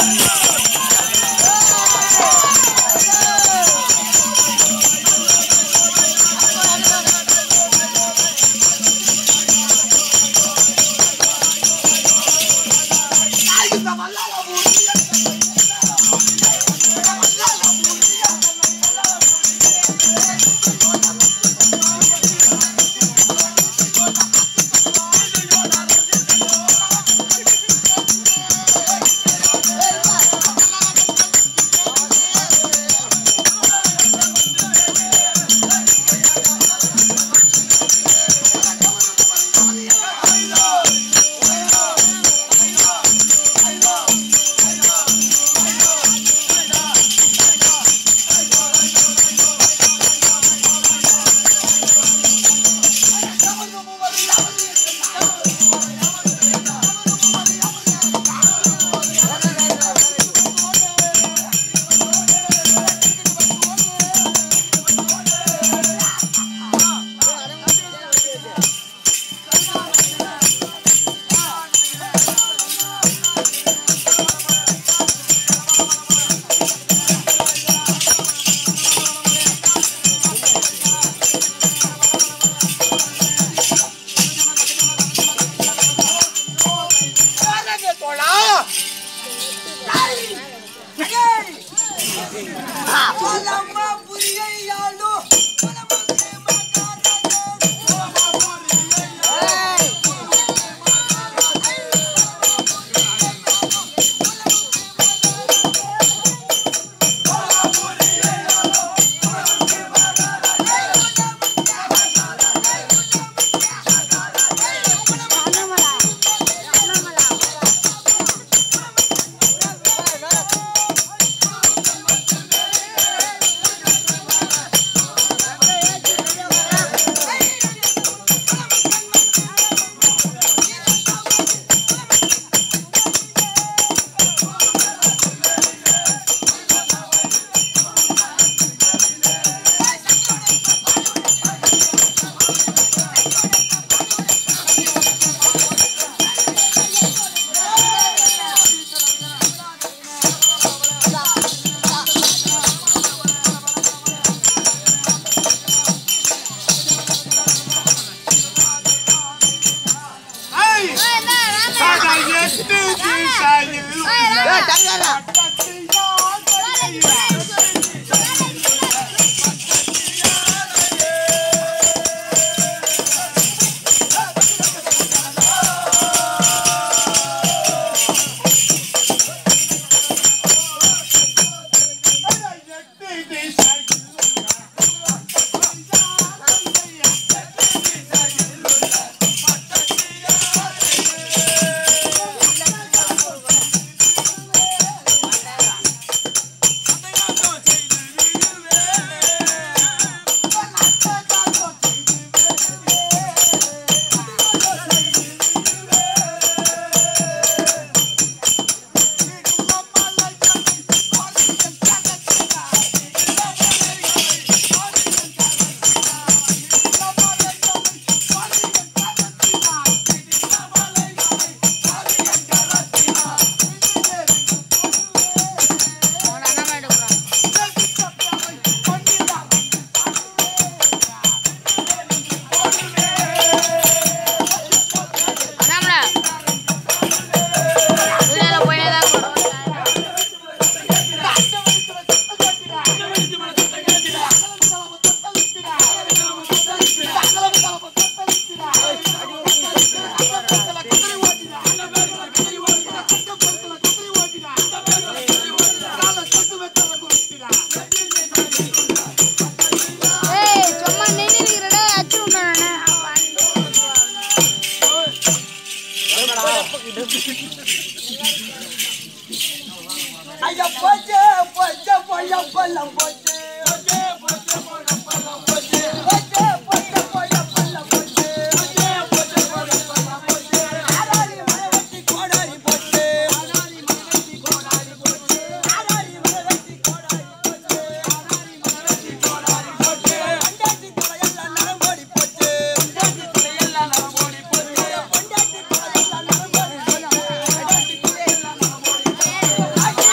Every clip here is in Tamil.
ஐயா போச்சு போச்சு பொய்யா பல்லம் போச்சு போச்சு போச்சு பொய்யா பல்லம் போச்சு போச்சு போச்சு பொய்யா பல்லம் போச்சு போச்சு போச்சு பொய்யா பல்லம் போச்சு ஆராரி மலை வெட்டி கோடாரி போச்சு ஆராரி மலை வெட்டி கோடாரி போச்சு ஆராரி மலை வெட்டி கோடாரி போச்சு ஆராரி மலை வெட்டி கோடாரி போச்சு பண்டாச்சி தலையெல்லாம் நரம்போடி போச்சு பண்டாச்சி தலையெல்லாம் நரம்போடி போச்சு பண்டாச்சி தலையெல்லாம் நரம்போடி போச்சு பண்டாச்சி தலையெல்லாம் நரம்போடி போச்சு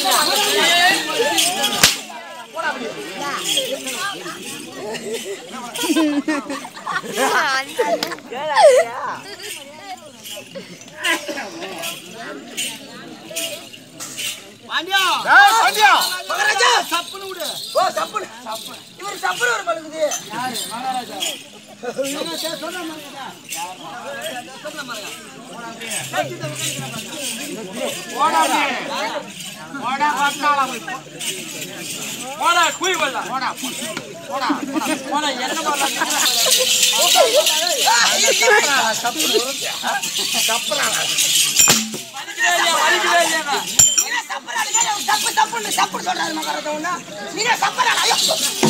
பாண்டியா ஏய், பாண்டியா. மகாராஜா சப்புன்னு விடு ஓ சப்புன்னு இவர் சப்புன்னு ஒரு பழுகுது போடா அப்படியே. போடா, பக்காளா போய். போடா குய் வரல போடா, பு. போடா, போடா. போடா என்ன பண்ணலாம் வலிக்குதே இல்லையா சப்பு சப்புன்னு சப்பு சொல்றாரு மகாராஜா ஒண்ணு நீங்க சப்பறாங்க ஐயோ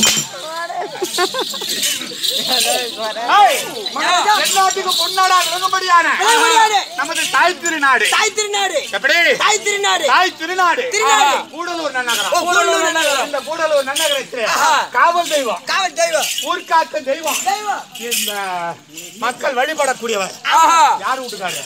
ஏய், தென்னாட்டுக்கு பொன்னாடா விளங்கும்படியான விளங்கும்படியான நமது தாய் திருநாடு தாய் திருநாடு எப்படி தாய் திருநாடு தாய் திருநாடு திருநாடு. கூடலூர் ஓ, நன்னகரம் கூடலூர் நன்னகரம். இந்த கூடலூர் நன்னகரத்தில் ஆஹா. காவல் தெய்வம் காவல் தெய்வம் ஊர்காக்க தெய்வம் தெய்வம் இந்த மக்கள் வழிபடக்கூடியவர் ஆஹா யார் வீட்டுக்காரு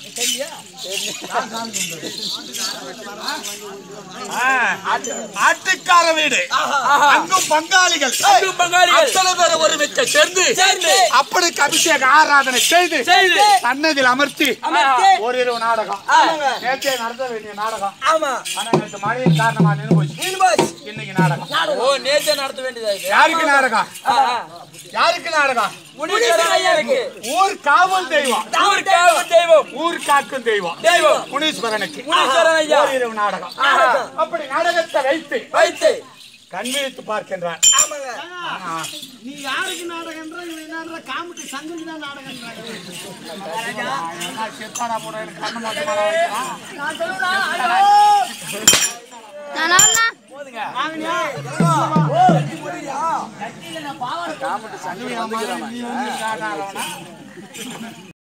ஆ, ஆட்டுக்கார வீடு அங்கும் பங்காளிகள் அங்கும் பங்காளிகள். அத்தனை பேர் ஒருமித்த சேர்ந்து சேர்ந்து. அப்படிக்கு அபிஷேக ஆராதனை செய்து செய்து. சன்னதியில் அமர்த்தி அமர்த்தி. ஓரிரவு நாடகம் ஆமாங்க. நேற்றே நடத்த வேண்டிய நாடகம் ஆமா ஆனா நேற்று மழையின் காரணமா நின்று போச்சு நீங்க பாஸ் இன்னைக்கு நாடகம் ஓ நேத்தே நடத்த வேண்டியதா இது யாருக்கு நாடகம் ஆ, ஆ. யாருக்கு நாடகம் முனீஸ்வரன் ஐயருக்கு ஊர் காவல் தெய்வம் ஊர் காவல் தெய்வம் ஊர் காக்கும் தெய்வம் தெய்வம் முனீஸ்வரனுக்கு முனீஸ்வரன் ஐயா ஓரிரவு நாடகம் நாடகம். அப்படி நாடகத்தை வைத்து வைத்து கண் விழித்து பார்க்கின்றார் ஆமாங்க ஆனா, நீ யாருக்கு நாடகன்ற இவன் என்னன்ற காமுக்கு சங்குக்கு தான் நாடகன்றாங்க என்ன செத்தாடா போட எனக்கு கண்ணு மாட்டமாடா வைக்கிறான். நீ வந்து காணாதவனா?